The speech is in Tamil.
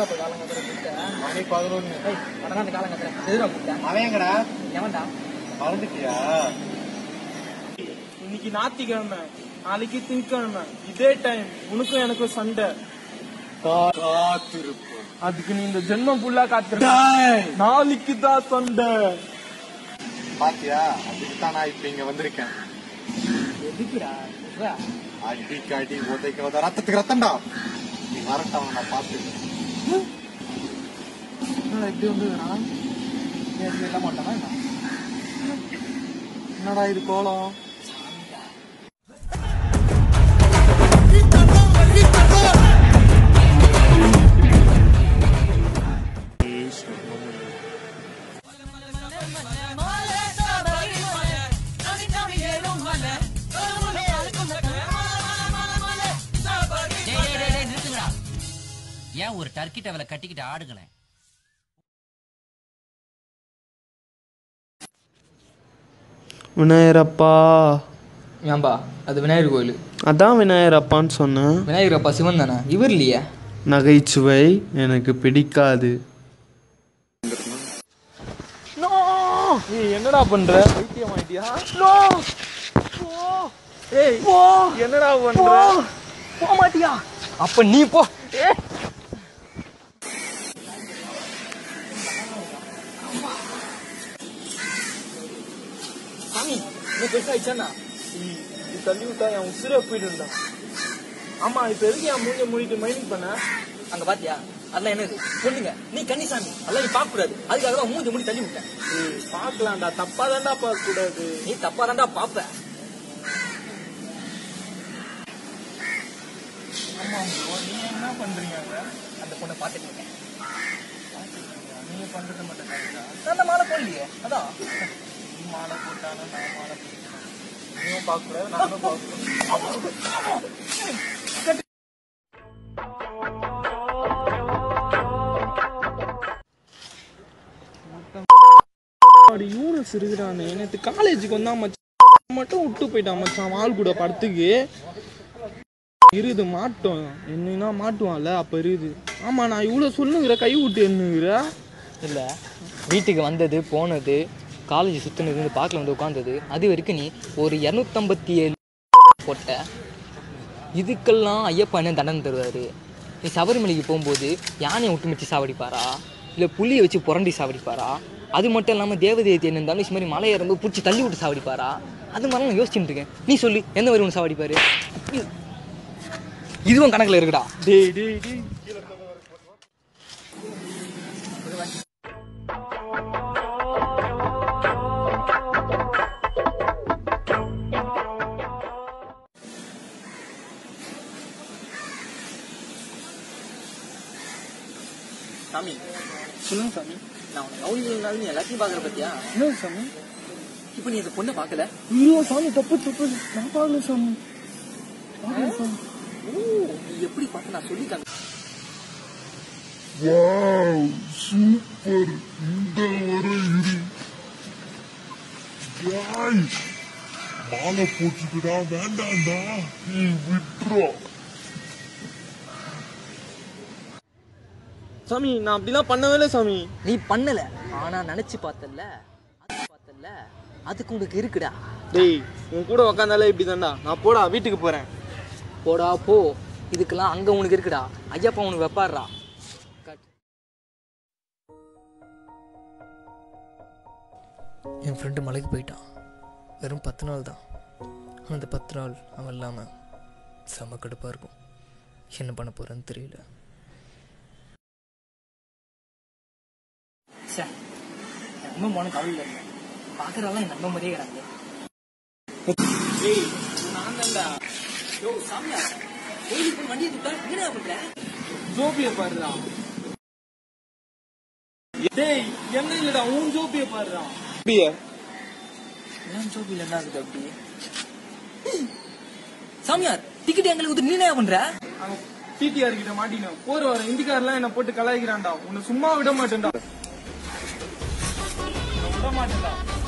எதுரா போய் காலம் கத்துற கூப்பிட்டேன் மணி பதினொன்னு ஏய் உடனே அந்த காலம் கத்துற எதுரா கூப்பிட்டேன் அவன் எங்கடா எவன்டா மறந்துட்டியா இன்னைக்கு ஞாயிற்றுக்கிழமை நாளைக்கு திங்கக்கிழமை இதே டைம் உனக்கும் எனக்கும் சண்டை காத்திருப்போம் அதுக்கு நீ இந்த ஜென்மம் ஃபுல்லா காத்துரு நாளைக்கு தான் சண்டை பாத்தியா அதுக்கு தான் நான் இப்ப இங்க வந்திருக்கேன் எதுக்குடா எதுரா அடிக்கு அடி உதைக்க உத ரத்தத்துக்கு ரத்தம்டா நீ வரட்டும் நான் பாத்து என்னடா இப்படி வந்துடுறான் ஏன் சொல்ல மாட்டானா என்ன? என்னடா இது கோலம் டேய், டேய், டேய், டேய், நிறுத்துங்கடா. ஏன் ஒரு டர்க்கி டவலை கட்டிக்கிட்டு ஆடுங்களேன் விநாயகரப்பா ஏன்பா அது விநாயகர் கோயில் அதான் விநாயகரப்பான்னு சொன்னேன் விநாயகர் அப்பா சிவன் தானே இவர் இல்லையே நகைச்சுவை எனக்கு பிடிக்காது ஏய் என்னடா பண்ற பைத்தியம் ஆயிட்டியா ஏய் என்னடா பண்ற போக மாட்டியா அப்ப நீ போ சாமி நீ பெருசாயிச்சானா நீ தள்ளி விட்டா என் உசுரே போயிடும்டா ஆமா இப்ப எதுக்கு என் மூஞ்ச மூடிட்டு மைனிங் பண்ண அங்க பாத்தியா அதெல்லாம் என்னது பொண்ணுங்க நீ கன்னிசாமி அதெல்லாம் நீ பார்க்க கூடாது அதுக்காக தான் மூஞ்சி மூடி தள்ளி விட்டேன் ஏய் பாக்கலாம்டா தப்பா தான்டா பார்க்க கூடாது நீ தப்பா தான்டா பாப்ப ஆமா bro, நீங்க என்ன பண்றீங்க அங்க? அந்த பொண்ணை பார்த்துட்டு இருக்கேன் நீங்க பண்றது மட்டும் கரெக்டா நான் அந்த மாலை போடலையே அதான் நீ மாலை போட்டாலும் நான் மாலை போட்டேன் நீயும் பார்க்க கூடாது நானும் பார்க்க கூடாது அப்படி யூனஸ் இருக்குடானே நேற்று காலேஜுக்கு வந்தா மச்சான் மட்டும் விட்டு போயிட்டான் மச்சான் ஆள் கூட படத்துக்கு இருது மாட்டோம் என்னன்னா மாட்டுவான்ல அப்ப இருக்குது ஆமா நான் இவ்வளவு சொல்லுங்கிற கை விட்டு என்னங்கிற இல்லை வீட்டுக்கு வந்தது போனது காலேஜ் சுற்றினது இந்த பார்க்கில் வந்து உட்காந்தது அது வரைக்கும் நீ ஒரு இரநூத்தம்பத்தி ஏழு போட்ட இதுக்கெல்லாம் ஐயப்பா என்ன தண்டனை தருவார் நீ சபரிமலைக்கு போகும்போது யானையை விட்டு மிச்சு சாவடிப்பாரா இல்லை புளியை வச்சு புரண்டி சாவடிப்பாரா அது மட்டும் இல்லாமல் தேவதையை தேன் இருந்தாலும் இது மாதிரி மலை ஏறும்போது பிடிச்சி தள்ளி விட்டு சாவடிப்பாரா அது மாதிரிலாம் நான் யோசிச்சுட்டு இருக்கேன் நீ சொல்லு எந்த மாதிரி ஒன்று சாவடிப்பாரு இது- இதுவும் கணக்கில் இருக்குடா டேய் டேய் டேய் சாமி சொல்லுங்க சாமி நான் உனக்கு கவுனினாலும் நீ எல்லாத்தையும் பார்க்குற பத்தியா என்ன சாமி இப்போ நீ அந்த பொண்ணை பார்க்கல ஐயோ சாமி தப்பு தப்பு நான் பார்க்கல சாமி பார்க்கல சாமி ஓ நீ எப்படி பார்த்து நான் சொல்லி தந்தேன் மாலை போச்சுக்கிடா வேண்டாம்டா நீ விட்டுறோ சாமி நான் அப்படிலாம் பண்ணவே இல்லை சாமி நீ பண்ணல ஆனா நினைச்சு பார்த்தல அது பார்த்தல அதுக்கு உனக்கு இருக்குடா டேய் உன் கூட உக்காந்தாலே இப்படி தான்டா நான் போடா வீட்டுக்கு போறேன் போடா போ இதுக்கெல்லாம் அங்க உனக்கு இருக்குடா ஐயப்பா உனக்கு வைப்பாடுறா என் ஃப்ரெண்டு மலைக்கு போயிட்டான் வெறும் பத்து நாள் தான் ஆனால் அந்த பத்து நாள் அவன் இல்லாமல் செம கடுப்பாக இருக்கும் என்ன பண்ண போகிறேன்னு தெரியல ரொம்ப மன கவலை பார்க்குறவெல்லாம் என் நம்ப மாதிரியே கிடக்கு டேய் நான் தான்டா யோ சாமியா கோயிலுக்கு போய் வண்டியை விட்டா என்னடா பண்ற ஜோபிய பாருடா டேய் என்ன இல்லடா உன் ஜோபிய பாருடா ஜோபிய ஏன் ஜோபியில் என்ன ஆகுது அப்படி சாமியார் டிக்கெட் எங்களுக்கு வந்து நீ என்ன பண்ற அவன் டிடிஆர் கிட்ட மாட்டினேன் போற வர இந்திக்காரெல்லாம் என்ன போட்டு கலாய்க்கிறான்டா உன்னை சும்மா விட மாட்டேன்டா விட மாட்டேன்டா